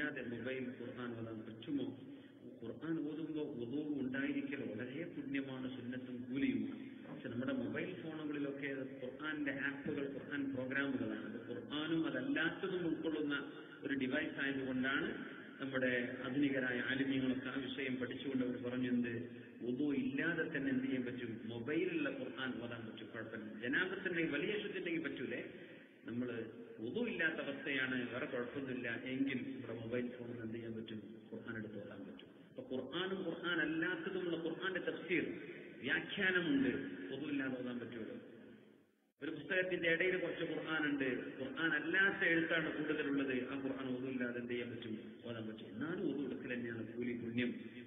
ഇല്ലാതെ മൊബൈൽ ഖുർആൻ ഓതാൻ പറ്റുമോ ഖുർആൻ ഓതുമ്പോൾ ഉദു ഉണ്ടായിരിക്കൽ വളരെ പുണ്യമാണ് സുന്നത്തും കൂലിയുമാണ് പക്ഷെ നമ്മുടെ മൊബൈൽ ഫോണുകളിലൊക്കെ ഖുർആന്റെ ആപ്പുകൾ ഖുർആൻ പ്രോഗ്രാമുകളാണ് അത് ഖുർആാനും അതല്ലാത്തതും ഉൾക്കൊള്ളുന്ന ഒരു ഡിവൈസ് ആയതുകൊണ്ടാണ് നമ്മുടെ ആധുനികരായ ആലിമ്യങ്ങളൊക്കെ ആ വിഷയം പഠിച്ചുകൊണ്ട് അവർ പറഞ്ഞു എന്ത് ഉദു ഇല്ലാതെ തന്നെ എന്ത് ചെയ്യാൻ പറ്റും മൊബൈലിലുള്ള ഖുർആൻ ഓതാൻ പറ്റും കുഴപ്പമില്ല ജനാബത്തിണ്ടെങ്കിൽ വലിയ ശുദ്ധിണ്ടെങ്കിൽ പറ്റൂലേ നമ്മൾ ഉദു ഇല്ലാത്ത അവസ്ഥയാണ് വേറെ കുഴപ്പമൊന്നുമില്ല എങ്കിൽ നമ്മുടെ മൊബൈൽ ഫോണിൽ എന്ത് ചെയ്യാൻ പറ്റും ഖുർആൻ എടുത്ത് ഓതാൻ പറ്റും അപ്പൊ ഖുർആാനും ഖുർആൻ അല്ലാത്തതുമുള്ള ഖുർആന്റെ തഫ്സീർ വ്യാഖ്യാനമുണ്ട് ഉദു ഇല്ലാതെ ഓതാൻ പറ്റുമല്ലോ ഒരു പുസ്തകത്തിന്റെ ഇടയിൽ കുറച്ച് ഖുർആൻ ഉണ്ട് ഖുർആൻ അല്ലാത്ത എഴുത്താണ് കൂടുതലുള്ളത് ആ ഖുർആൻ ഒതുമില്ലാതെ എന്ത് ചെയ്യാൻ പറ്റും ഓതാൻ പറ്റും എന്നാലും ഒതു എടുക്കൽ തന്നെയാണ് കൂലി പുണ്യം